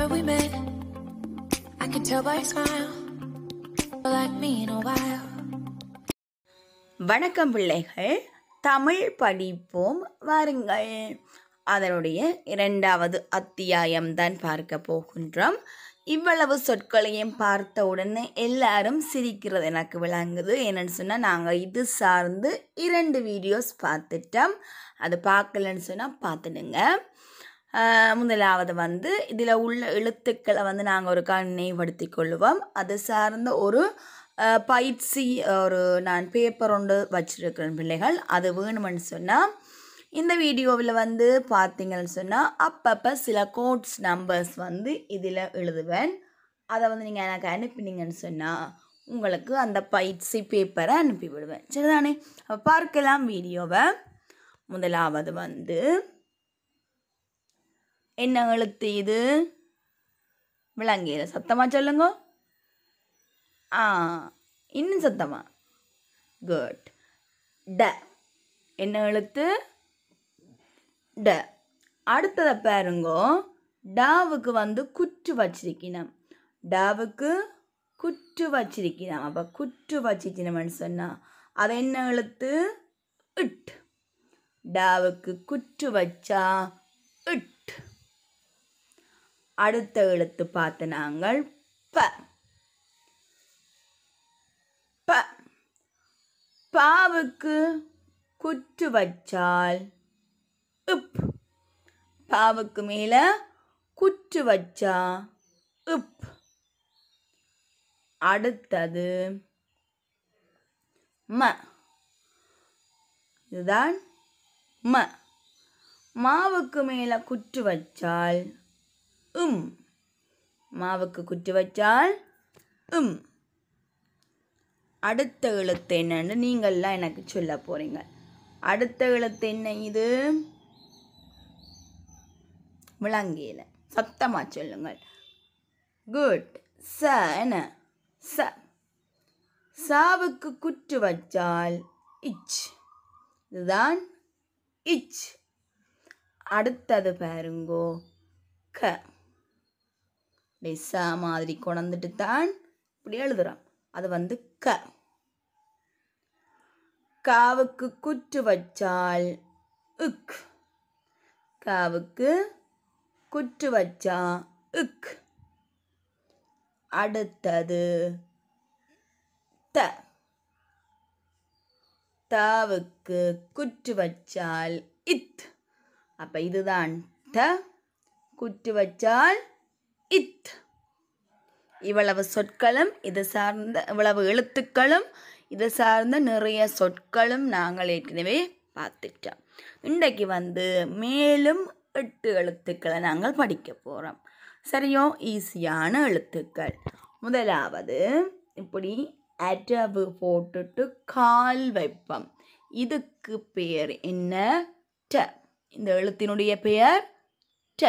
where we met. I can tell by your smile. You're like me in a while. வணக்கம் பிள்ளைகள் தமிழ் படிப்போம் வாருங்கள் அதனுடைய இரண்டாவது அத்தியாயம் தான் பார்க்க போகின்றோம் இவ்வளவு சொற்களையும் பார்த்த உடனே எல்லாரும் சிரிக்கிறது எனக்கு விளங்குது என்னன்னு சொன்னால் நாங்கள் இது சார்ந்து இரண்டு வீடியோஸ் பார்த்துட்டோம் அது பார்க்கலன்னு சொன்னால் பார்த்துடுங்க ஆஹ் முதலாவது வந்து இதில் உள்ள எழுத்துக்களை வந்து நாங்கள் ஒரு நினைவுபடுத்திக் கொள்வோம் அது சார்ந்த ஒரு ஆஹ் பயிற்சி ஒரு நான் பேப்பர் ஒன்று வச்சிருக்கிறேன் பிள்ளைகள் அது வேணுமென்னு சொன்னால் இந்த வீடியோவில் வந்து பார்த்தீங்கன்னு சொன்னால் அப்பப்போ சில கோட்ஸ் நம்பர்ஸ் வந்து இதில் எழுதுவேன் அதை வந்து நீங்கள் எனக்கு அனுப்பினீங்கன்னு சொன்னால் உங்களுக்கு அந்த பயிற்சி பேப்பரை அனுப்பி விடுவேன் சரிதானே அப்போ பார்க்கலாம் வீடியோவை முதலாவது வந்து என்ன எழுத்து இது விளங்கியல சத்தமாக சொல்லுங்க ஆ இன்னும் சத்தமா குட் ட என்ன எழுத்து ட அடுத்ததை பாருங்கோ டாவுக்கு வந்து குற்று வச்சிருக்கணும் டாவுக்கு குற்று வச்சிருக்கணும் அப்போ குற்று வச்சிருக்கணும்னு சொன்னால் அது என்ன எழுத்து இட் டாவுக்கு குற்று வச்சா இட் அடுத்த எழுத்து பார்த்து நாங்கள் ப ப பாவுக்கு குற்று வச்சால் இப் பாவுக்கு மேலே குற்று வச்சா இப் அடுத்தது ம இதுதான் ம மாவுக்கு மேலே குற்று வச்சால் உம் மாவுக்கு குற்று வச்சால் உம் அடுத்த எழுத்து என்னன்னு நீங்கள்லாம் எனக்கு சொல்ல போகிறீங்க அடுத்த எழுத்து என்ன இது விளங்கியல சத்தமாக சொல்லுங்கள் குட் ச என்ன ச சாவுக்கு குற்று வச்சால் இச் இதுதான் இச் அடுத்தது பாருங்கோ க இப்படி ச மாதிரி கொணந்துட்டு தான் இப்படி எழுதுறோம் அது வந்து க காவுக்கு குற்று வச்சால் உக் காவுக்கு குற்று வச்சா உக் அடுத்தது த தாவுக்கு குற்று வச்சால் இத் அப்போ இதுதான் த குற்று வச்சால் இத் இவ்வளவு சொற்களும் இது சார்ந்த இவ்வளவு எழுத்துக்களும் இது சார்ந்த நிறைய சொற்களும் நாங்கள் ஏற்கனவே பார்த்துட்டோம் இன்றைக்கு வந்து மேலும் எட்டு எழுத்துக்களை நாங்கள் படிக்க போகிறோம் சரியோ ஈஸியான எழுத்துக்கள் முதலாவது இப்படி அடவு போட்டுட்டு கால் வைப்போம் இதுக்கு பெயர் என்ன ட இந்த எழுத்தினுடைய பெயர் ட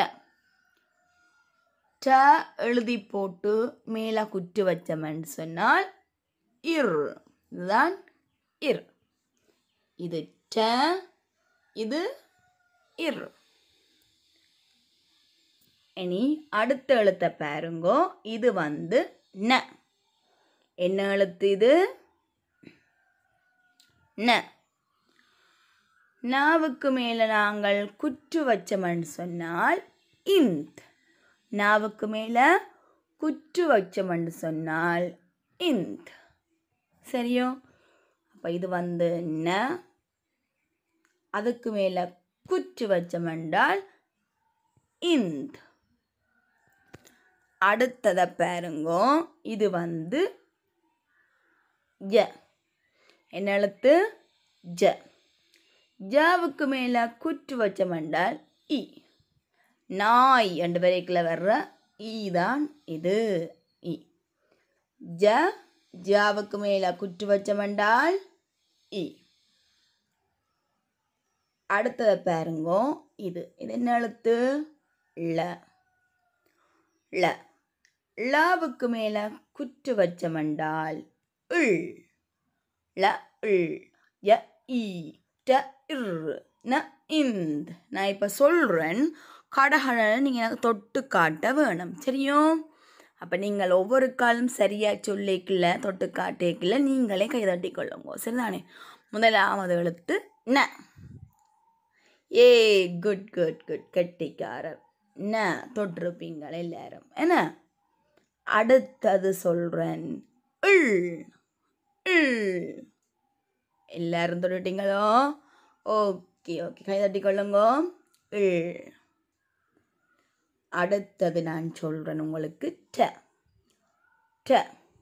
ட எழுதி போட்டு மேலே குற்று வச்சோம்னு சொன்னால் இர் இதுதான் இர் இது ட இது இர் இனி அடுத்த எழுத்தை பாருங்கோ இது வந்து ந என்ன எழுத்து இது ந நாவுக்கு மேலே நாங்கள் குற்று வச்சோம்னு சொன்னால் இந்த் நாவுக்கு மேலே குற்று வச்சோம்னு சொன்னால் இந்த் சரியோ அப்போ இது வந்து ந அதுக்கு மேலே குற்று வச்சோமென்றால் இந்த் அடுத்ததை பாருங்கோ இது வந்து ஜ என்ன எழுத்து ஜ ஜாவுக்கு மேலே குற்று வச்சோமென்றால் இ நாய் ரெண்டு வரைக்கில் வர்ற ஈ தான் இது இ ஜ ஜாவுக்கு மேலே குற்று வச்சமென்றால் இ அடுத்ததை பாருங்கோ இது இது என்ன எழுத்து ல ல லாவுக்கு மேலே குற்று வச்சமென்றால் இள் ல இள் ய ஈ ட இர் ந இந்த் நான் இப்போ சொல்கிறேன் கடகடன்னு நீங்கள் தொட்டு காட்ட வேணும் சரியோ அப்போ நீங்கள் ஒவ்வொரு காலும் சரியாக சொல்லிக்கல தொட்டு காட்டிக்கல நீங்களே கை தட்டி கொள்ளுங்க சரிதானே முதலாவது எழுத்து ந ஏ குட் குட் குட் கெட்டிக்காரர் ந தொட்டிருப்பீங்கள் எல்லாரும் என்ன அடுத்தது சொல்கிறேன் இள் இள் எல்லாரும் தொட்டுட்டீங்களோ ஓகே ஓகே கை தட்டி கொள்ளுங்க இள் அடுத்தது நான் சொல்கிறேன் உங்களுக்கு ட ட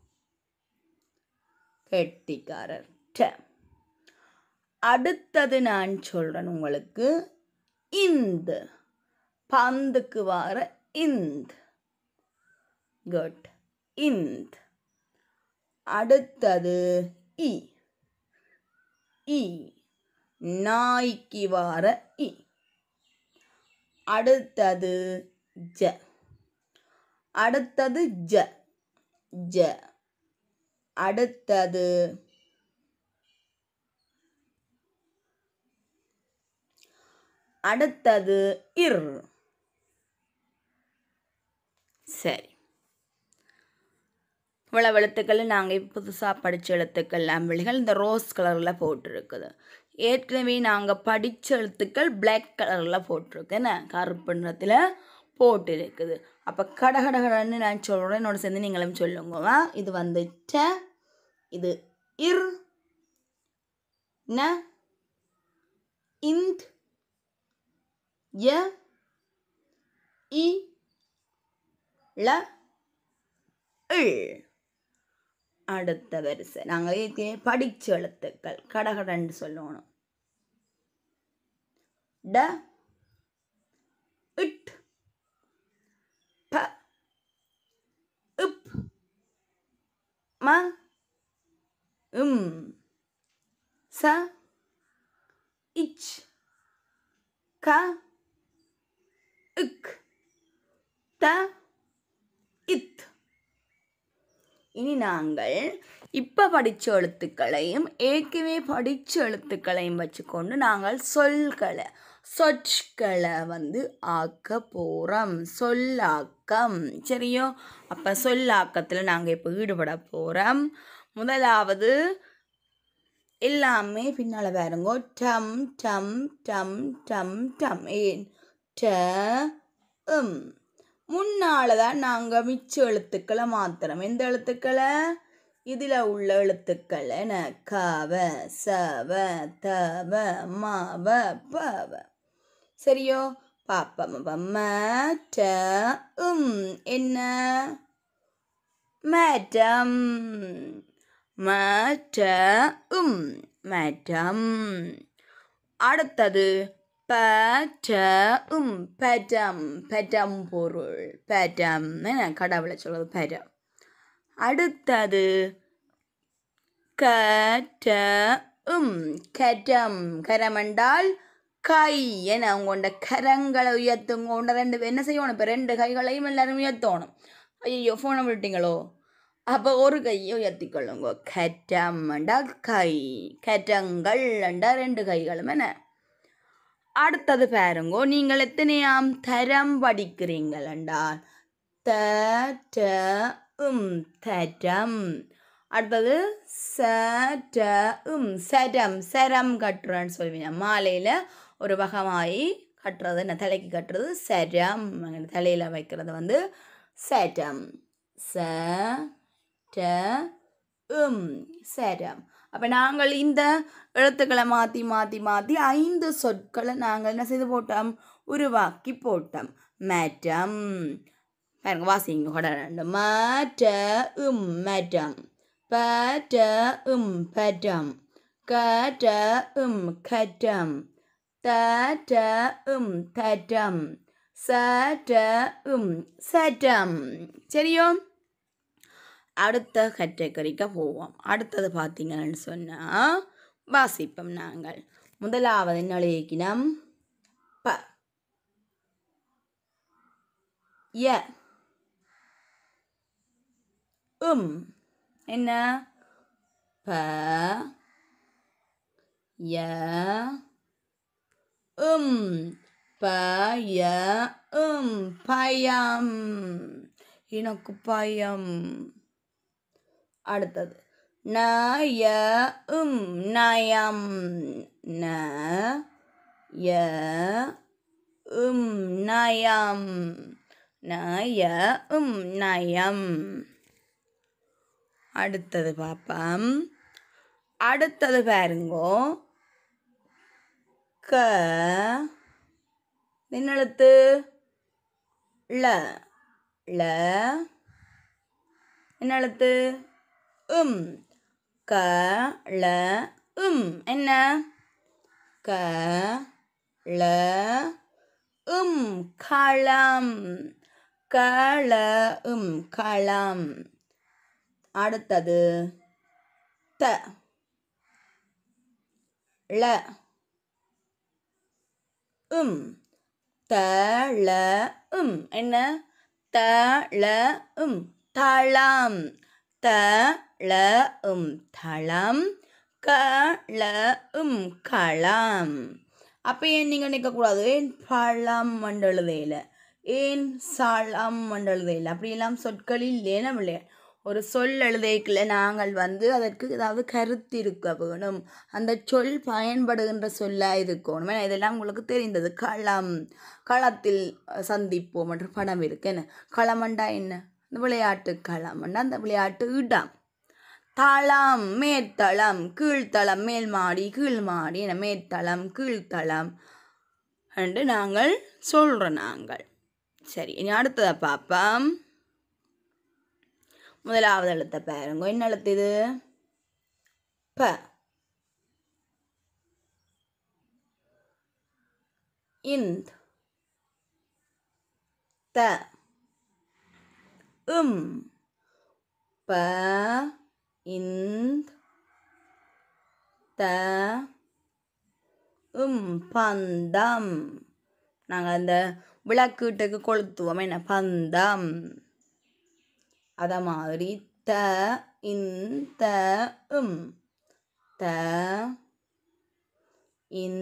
கெட்டிக்காரர் ட அடுத்தது நான் சொல்கிறேன் உங்களுக்கு இந்த பந்துக்கு வர இந்த குட் இந்த அடுத்தது இ இ நாய்க்கு வர இ அடுத்தது ஜ அடுத்தது ஜ ஜ அடுத்தது அடுத்தது இர் சரி இவ்வளவு எழுத்துக்கள் நாங்கள் இப்போ புதுசாக படித்த எழுத்துக்கள் அம்பிளிகள் இந்த ரோஸ் கலரில் போட்டிருக்குது ஏற்கனவே நாங்கள் படித்த எழுத்துக்கள் பிளாக் கலரில் போட்டிருக்கு என்ன கருப்பு நிறத்தில் போட்டிருக்குது அப்போ கடகடகடன்னு நான் சொல்கிறேன் என்னோட சேர்ந்து நீங்களும் சொல்லுங்கவா இது வந்து ட இது இர் ந இந்த் ய இ ல இள் அடுத்த வரிசை நாங்கள் ஏற்கனவே படிச்ச எழுத்துக்கள் கடகடன்னு சொல்லணும் ட இட் ப இப் ம இம் ச இச் க இக் த இத் இனி நாங்கள் இப்போ படித்த எழுத்துக்களையும் ஏற்கனவே படித்த எழுத்துக்களையும் வச்சுக்கொண்டு நாங்கள் சொல்களை சொற்களை வந்து ஆக்க போகிறோம் சொல்லாக்கம் சரியோ அப்போ சொல்லாக்கத்தில் நாங்கள் இப்போ ஈடுபட போகிறோம் முதலாவது எல்லாமே பின்னால் பாருங்க டம் டம் டம் டம் டம் ஏன் ட உம் முன்னால் தான் நாங்கள் மிச்ச எழுத்துக்களை மாத்திரம் எந்த எழுத்துக்களை இதில் உள்ள எழுத்துக்கள் என்ன கவ சவ தவ மவ பவ சரியோ பாப்பம் ம ட உம் என்ன மேடம் ம ட உம் மேடம் அடுத்தது ப ட உம் படம் படம் பொருள் படம் என்ன கடவுளை சொல்கிறது படம் அடுத்தது க ட உம் கரம் கரம் என்றால் கை என உங்களோட கரங்களை உயர்த்துங்க ரெண்டு என்ன செய்யணும் இப்போ ரெண்டு கைகளையும் எல்லாரும் உயர்த்தணும் ஐயோ ஃபோனை விட்டீங்களோ அப்போ ஒரு கையை உயர்த்திக்கொள்ளுங்க கட்டம் என்றால் கை கட்டங்கள் என்றால் ரெண்டு கைகளும் என்ன அடுத்தது பாருங்கோ நீங்கள் எத்தனையாம் தரம் படிக்கிறீங்கள் என்றால் த ட உம் தரம் அடுத்தது ச ட உம் சரம் சரம் கட்டுறேன்னு சொல்லுவீங்க மாலையில் ஒரு வகமாயி கட்டுறது என்ன தலைக்கு கட்டுறது சரம் தலையில் வைக்கிறது வந்து சரம் ச ட உம் சரம் அப்போ நாங்கள் இந்த எழுத்துக்களை மாற்றி மாற்றி மாற்றி ஐந்து சொற்களை நாங்கள் என்ன செய்து போட்டோம் உருவாக்கி போட்டோம் மேட்டம் பாருங்க வாசிங்க கூட ரெண்டு மாட்ட உம் மேட்டம் பட்ட உம் பட்டம் கட்ட உம் கட்டம் தட்ட உம் தட்டம் சட்ட உம் சட்டம் சரியோ அடுத்த கேட்டகரிக்கு போவோம் அடுத்தது பார்த்தீங்கன்னு சொன்னால் வாசிப்போம் நாங்கள் முதலாவது என்ன எழுதிக்கணும் ப ய உம் என்ன ப ய உம் ப பயம் பயம் எனக்கு பயம் அடுத்தது நயம் நயம் ந ய உம் நயம் நய உம் நயம் அடுத்தது பாப்பம் அடுத்தது பாருங்கோ க நின்னெழுத்து ல ல என்னெழுத்து உம் க ல உம் என்ன க ல உம் களம் கள உம் களம் அடுத்தது த ல உம் தள உம் என்ன தள உம் தளம் தள உம் தளம் கள உம் களம் அப்போ ஏன் நீங்கள் நிற்கக்கூடாது ஏன் பழம் மண்டழுதையில் ஏன் சாளம் மண்டழுதையில் அப்படியெல்லாம் சொற்கள் இல்லையே நம்மளே ஒரு சொல் எழுதைக்குள்ள நாங்கள் வந்து அதற்கு ஏதாவது கருத்து இருக்க வேணும் அந்த சொல் பயன்படுகின்ற சொல்லாக இருக்கணும் ஏன்னா இதெல்லாம் உங்களுக்கு தெரிந்தது களம் களத்தில் சந்திப்போம் என்ற படம் இருக்கு என்ன களமண்டா என்ன இந்த விளையாட்டு களமண்டா அந்த விளையாட்டு இடம் தளம் மேற்தளம் கீழ்த்தளம் மேல் மாடி கீழ் மாடி என மேற்தளம் கீழ்த்தளம் என்று நாங்கள் சொல்கிறோம் நாங்கள் சரி இனி அடுத்ததை பார்ப்போம் முதலாவது எழுத்தை பாருங்க என்ன எழுத்து இது ப இந்த் த உம் ப இந்த் த உம் பந்தம் நாங்கள் அந்த விளக்கீட்டுக்கு கொளுத்துவோம் என்ன பந்தம் அத மாதிரி த இன் த உம் த இன்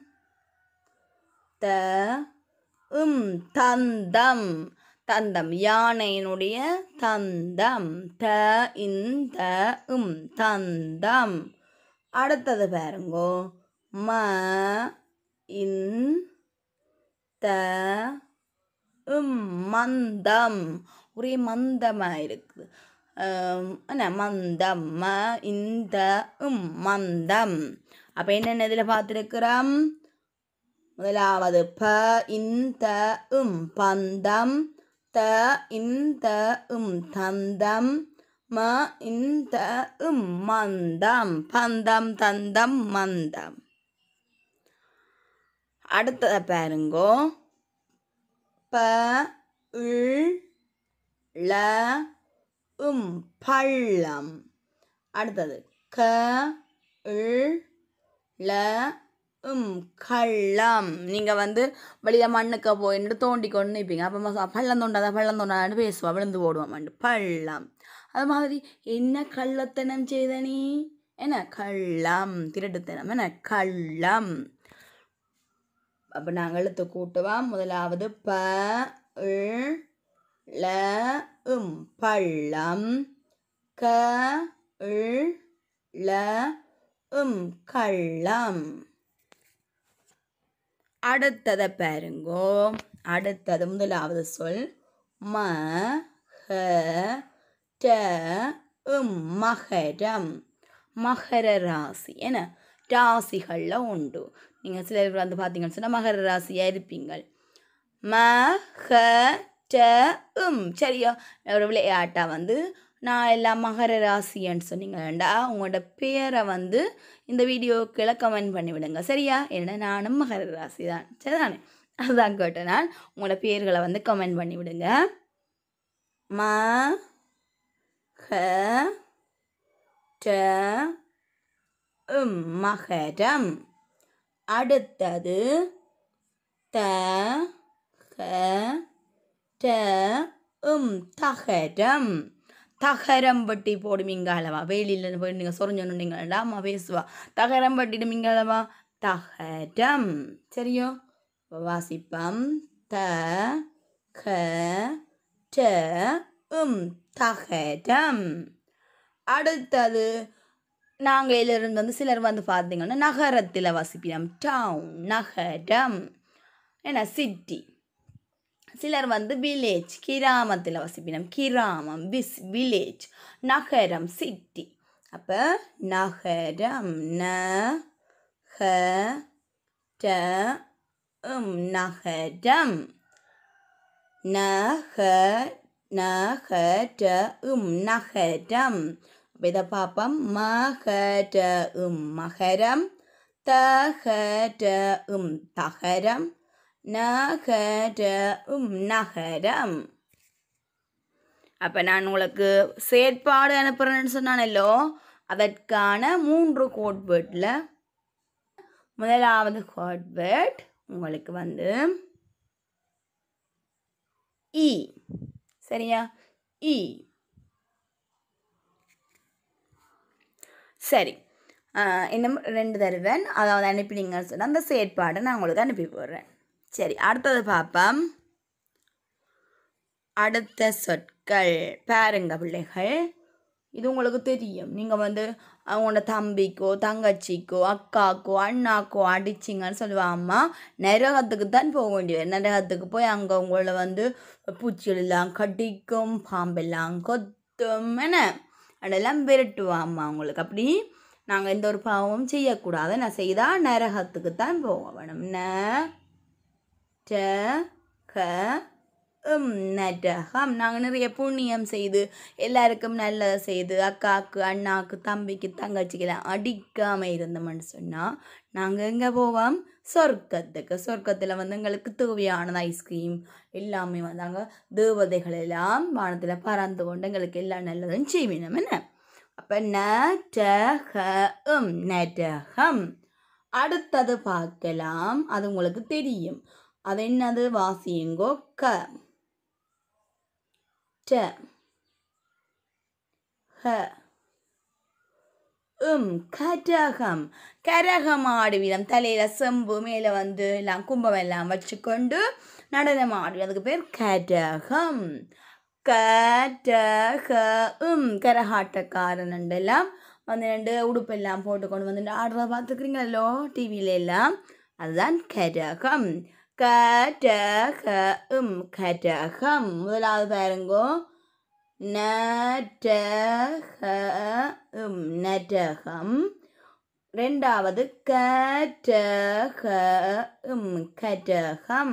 த உம் தந்தம் தந்தம் யானையினுடைய தந்தம் த இன் த உம் தந்தம் அடுத்தது பாருங்கோ ம இன் த உம் மந்தம் ஒரே மந்தமாக இருக்குது ஆம், என்ன மந்தம் ம இந்த உம் மந்தம் அப்போ என்னென்ன இதில் பார்த்துருக்குறோம் முதலாவது ப இந்த உம் பந்தம் த இந்த உம் தந்தம் ம இந்த உம் மந்தம் பந்தம் தந்தம் மந்தம் அடுத்ததை பாருங்கோ ப இல் ல உம் பள்ளம் அடுத்தது க இல் ல உம் கள்ளம் நீங்கள் வந்து வெளியில் மண்ணுக்க போயிட்டு தோண்டி கொண்டு நிற்பீங்க அப்போ பள்ளம் தோண்டாத பள்ளம் தோண்டாதான்னு பேசுவா விழுந்து போடுவோம் பள்ளம் அது மாதிரி என்ன கள்ளத்தனம் செய்த நீ என்ன கள்ளம் திருட்டுத்தனம் என்ன கள்ளம் அப்போ நாங்கள் எழுத்து கூட்டுவோம் முதலாவது ப இல் ல உம் பள்ளம் க இல் ல உம் கள்ளம் அடுத்ததை பாருங்கோ அடுத்தது முதலாவது சொல் ம ஹ ட உம் மகரம் மகர ராசி என்ன ராசிகளில் உண்டு நீங்கள் சில பேர் வந்து பார்த்தீங்கன்னு சொன்னால் மகர ராசியாக இருப்பீங்கள் ம ஹ ட உம் சரியா ஒரு விளையாட்டா வந்து நான் எல்லாம் மகர ராசின்னு சொன்னீங்கடா உங்களோட பேரை வந்து இந்த வீடியோக்குள்ள கமெண்ட் பண்ணி விடுங்க சரியா ஏன்னா நானும் மகர ராசி தான் சரிதானே அதுதான் கேட்டேன் நான் உங்களோட பேர்களை வந்து கமெண்ட் பண்ணி விடுங்க ம ஹ ட உம் மகரம் அடுத்தது த ஹ ட உம் தகரம் தகரம் பட்டி போடும் இங்காலவா வெயிலில் போய் நீங்கள் சொரிஞ்சோன்னுங்களா அம்மா பேசுவா தகரம் பட்டிடும் இங்காலவா தகரம் சரியோ வாசிப்பம் த க ட உம் தகரம் அடுத்தது நாங்கள் இருந்து வந்து சிலர் வந்து பார்த்தீங்கன்னா நகரத்தில் வசிப்பினம் டவுன் நகரம் என்ன சிட்டி சிலர் வந்து வில்லேஜ் கிராமத்தில் வசிப்பினம் கிராமம் விஸ் வில்லேஜ் நகரம் சிட்டி அப்போ நகரம் ந ஹ ட உம் நகரம் நக நக ட உம் நகரம் அப்போ இதை பார்ப்போம் மகட உம் மகரம் தகட உம் தகரம் நகர உம் நகரம் அப்போ நான் உங்களுக்கு செயற்பாடு அனுப்புகிறேன்னு சொன்னானല്ലോ அதற்கான மூன்று கோட்வேர்டில் முதலாவது கோட்வேர்ட் உங்களுக்கு வந்து இ சரியா இ சரி ஆஹ் இன்னும் ரெண்டு தருவேன் அதாவது அனுப்பினீங்கன்னு சொன்னால் அந்த செயற்பாடை நான் உங்களுக்கு அனுப்பி போடுறேன் சரி அடுத்தது பார்ப்போம் அடுத்த சொற்கள் பாருங்க பிள்ளைகள் இது உங்களுக்கு தெரியும் நீங்கள் வந்து அவங்களோட தம்பிக்கோ தங்கச்சிக்கோ அக்காக்கோ அண்ணாக்கோ அடிச்சிங்கன்னு சொல்லுவாங்க அம்மா நரகத்துக்கு தான் போக வேண்டியது நரகத்துக்கு போய் அங்கே உங்களை வந்து பூச்சிகளெல்லாம் கடிக்கும் பாம்பெல்லாம் கொத்தும் என்ன அதெல்லாம் விரட்டுவான் அம்மா உங்களுக்கு அப்படி நாங்கள் எந்த ஒரு பாவமும் செய்யக்கூடாது நான் செய்தால் நரகத்துக்கு தான் போக வேணும் ந ட க உம் நரகம் நாங்கள் நிறைய புண்ணியம் செய்து எல்லாருக்கும் நல்லதை செய்து அக்காவுக்கு அண்ணாக்கு தம்பிக்கு தங்கச்சிக்கெல்லாம் அடிக்காமல் இருந்தோம்னு சொன்னால் நாங்கள் எங்கே போவோம் சொர்க்கத்துக்கு சொர்க்கத்தில் வந்து எங்களுக்கு தேவையானது ஐஸ்கிரீம் எல்லாமே வந்தாங்க தேவதைகள் எல்லாம் வானத்தில் பறந்து கொண்டு எங்களுக்கு எல்லாம் நல்லதும் செய்வினோம் என்ன அப்போ நட்டகம் நட்டகம் அடுத்தது பார்க்கலாம் அது உங்களுக்கு தெரியும் அது என்னது வாசியுங்கோ க ட ஹ உம் கரகம் கரகம் ஆடுவிடம் தலையில் செம்பு மேலே வந்து எல்லாம் கும்பம் எல்லாம் வச்சுக்கொண்டு நடனம் ஆடுவி அதுக்கு பேர் கரகம் கரக உம் கரகாட்டக்காரன் எல்லாம் வந்து ரெண்டு உடுப்பெல்லாம் போட்டுக்கொண்டு வந்து ஆடுறத பார்த்துக்கிறீங்களோ டிவியில எல்லாம் அதுதான் கரகம் கரக உம் கரகம் முதலாவது பாருங்கோ நட்டகம் நட்டகம் ரெண்டாவது கட்டகம் கட்டகம்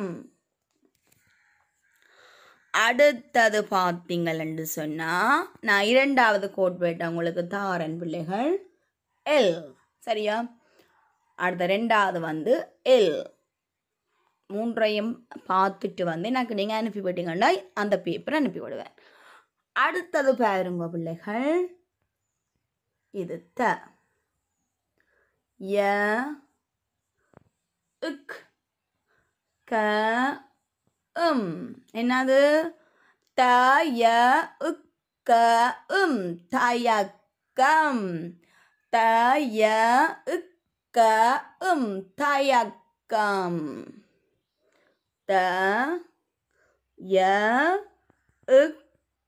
அடுத்தது பார்த்தீங்கன்னு சொன்னால் நான் இரண்டாவது கோட் போயிட்டேன் உங்களுக்கு தாரன் பிள்ளைகள் எல் சரியா அடுத்த ரெண்டாவது வந்து எல் மூன்றையும் பார்த்துட்டு வந்து எனக்கு நீங்கள் அனுப்பி விட்டீங்கன்னா அந்த பேப்பர் அனுப்பி விடுவேன் அடுத்தது பாருங்க பிள்ளைகள் இது த ய இக் க உம் என்னது த ய உக்க உம் தயக்கம் த ய உக்க உம் தயக்கம் த ய உக்க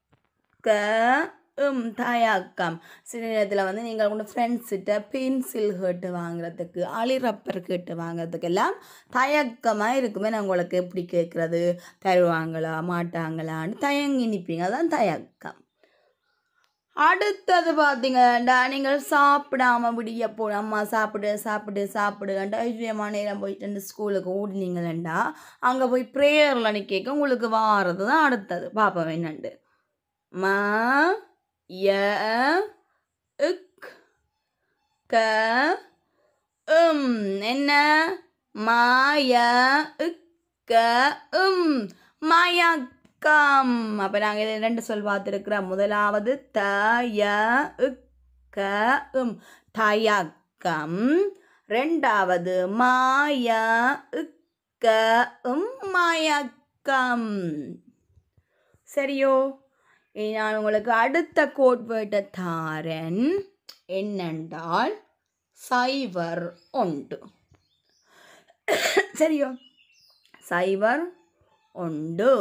உம் தயக்கம் சில நேரத்தில் வந்து நீங்கள் உங்கள் ஃப்ரெண்ட்ஸ்கிட்ட பென்சில் கேட்டு வாங்குறதுக்கு அலி ரப்பர் கேட்டு வாங்குறதுக்கு எல்லாம் தயக்கமாக இருக்குமே நான் உங்களுக்கு எப்படி கேட்குறது தருவாங்களா மாட்டாங்களான்னு தயங்கி நிற்பீங்க அதான் தயக்கம் அடுத்தது பார்த்தீங்கன்னா நீங்கள் சாப்பிடாம விடிய போ அம்மா சாப்பிடு சாப்பிடு சாப்பிடுங்கண்டா ஐயமான நேரம் போயிட்டு ஸ்கூலுக்கு ஓடினீங்களேண்டா அங்கே போய் ப்ரேயரில் நிற்க உங்களுக்கு வாரது தான் அடுத்தது பார்ப்போம் என்னண்டு ம ய இக் க உம் என்ன மாய இக்க உம் மயக்கம் அப்போ நாங்கள் இதில் ரெண்டு சொல் பார்த்துருக்குறோம் முதலாவது த ய இக்க உம் தயக்கம் ரெண்டாவது மாய இக்க உம் மயக்கம் சரியோ இனி நான் உங்களுக்கு அடுத்த கோட் வேர்ட்டை தாரன் என்னென்றால் சைவர் உண்டு சரியோ சைபர் ஒன்று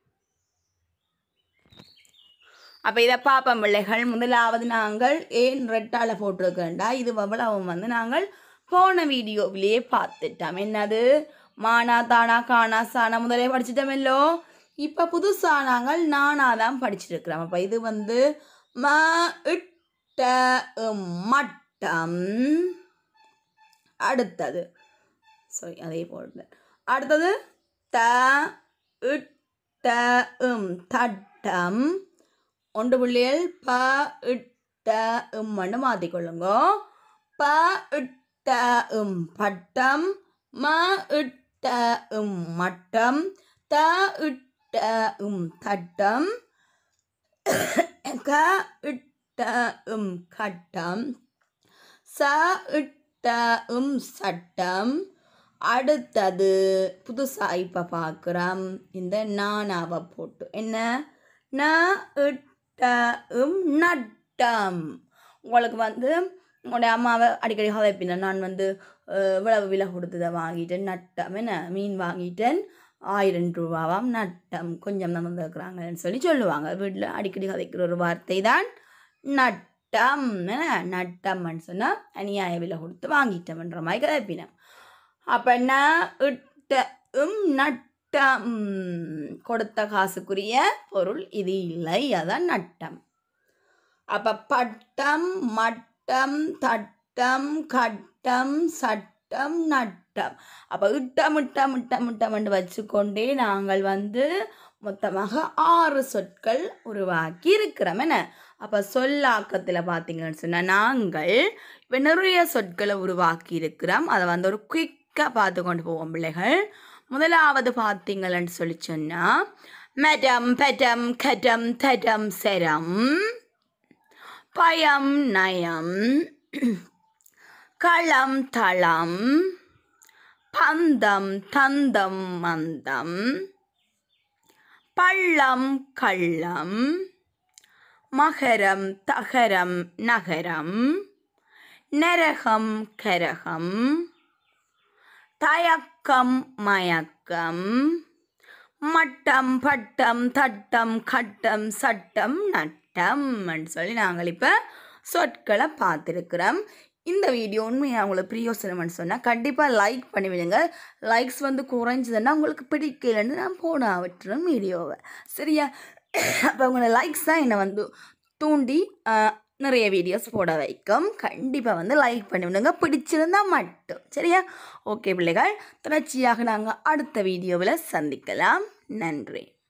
அப்போ இதை பார்ப்போம் பிள்ளைகள் முதலாவது நாங்கள் ஏன் ரெட்டால போட்டிருக்கேன்டா இது அவ்வளவு வந்து நாங்கள் போன வீடியோவிலேயே பார்த்துட்டோம் என்னது மானா தானா கானா சானா முதலே படிச்சிட்டோமல்லோ இப்போ புதுசாக நாங்கள் நானா தான் படிச்சிருக்கிறோம் அப்போ இது வந்து ம இட்ட இம், மட்டம் அடுத்தது சாரி அதே போடுது அடுத்தது த இட்ட இம் தட்டம் ஒன்று புள்ளியல் ப இட்ட இம்மன்னு மாற்றிக்கொள்ளுங்க ப இட்ட இம் பட்டம் ம இட்ட இம் மட்டம் த இட்ட இம் தட்டம் க இட்ட இம் கட்டம் ச இட்ட இம் சட்டம் அடுத்தது புதுசாக இப்போ பார்க்குறோம் இந்த நானாவை போட்டு என்ன ந இட்ட இம் நட்டம் உங்களுக்கு வந்து உங்களுடைய அம்மாவை அடிக்கடி ஹதைப்பின நான் வந்து அஹ், இவ்வளவு விலை கொடுத்ததை வாங்கிட்டேன் நட்டம் என்ன மீன் வாங்கிட்டேன் ஆயிரம் ரூபாவாம் நட்டம் கொஞ்சம் தான் வந்திருக்கிறாங்கன்னு சொல்லி சொல்லுவாங்க வீட்டில் அடிக்கடி கதைக்கிற ஒரு வார்த்தை தான் நட்டம் என்ன நட்டம்னு சொன்னால் அநியாய விலை கொடுத்து வாங்கிட்டோம்ன்ற மாதிரி கதைப்பினேன் அப்போ நான் இட்ட உம் நட்டம் கொடுத்த காசுக்குரிய பொருள் இது இல்லை அதான் நட்டம் அப்போ பட்டம் மட்டம் தட்டம் கட்டம் சட்டம் நட்டம் அப்போ இட்டம் இட்டம் இட்டம் இட்டம் வச்சுக்கொண்டே நாங்கள் வந்து மொத்தமாக ஆறு சொற்கள் உருவாக்கி இருக்கிறோம் என்ன அப்போ சொல்லாக்கத்தில் பார்த்தீங்கன்னு சொன்னால் நாங்கள் இப்போ நிறைய சொற்களை உருவாக்கி இருக்கிறோம் அதை வந்து ஒரு குயிக்காக பார்த்து கொண்டு போவோம் பிள்ளைகள் முதலாவது பார்த்தீங்கன்னு சொல்லி சொன்னால் மெடம் பெடம் கடம் தடம் செரம் பயம் நயம் களம் தளம் பந்தம் தந்தம் மந்தம் பள்ளம் கள்ளம் மகரம் தகரம் நகரம் நரகம் கரகம் தயக்கம் மயக்கம் மட்டம் பட்டம் தட்டம் கட்டம் சட்டம் நட்டம் சொல்லி நாங்கள் இப்போ சொற்களை பார்த்துருக்குறோம் இந்த வீடியோ உண்மையாக உங்களுக்கு பிரியோசனம்னு சொன்னால் கண்டிப்பாக லைக் பண்ணி விடுங்க லைக்ஸ் வந்து குறைஞ்சதுன்னா உங்களுக்கு பிடிக்கலன்னு நான் போன விட்டுறேன் வீடியோவை சரியா அப்போ உங்களோட லைக்ஸ் தான் என்னை வந்து தூண்டி ஆஹ், நிறைய வீடியோஸ் போட வைக்கும் கண்டிப்பாக வந்து லைக் பண்ணி விடுங்க பிடிச்சிருந்தா மட்டும் சரியா ஓகே பிள்ளைகள் தொடர்ச்சியாக நாங்கள் அடுத்த வீடியோவில் சந்திக்கலாம் நன்றி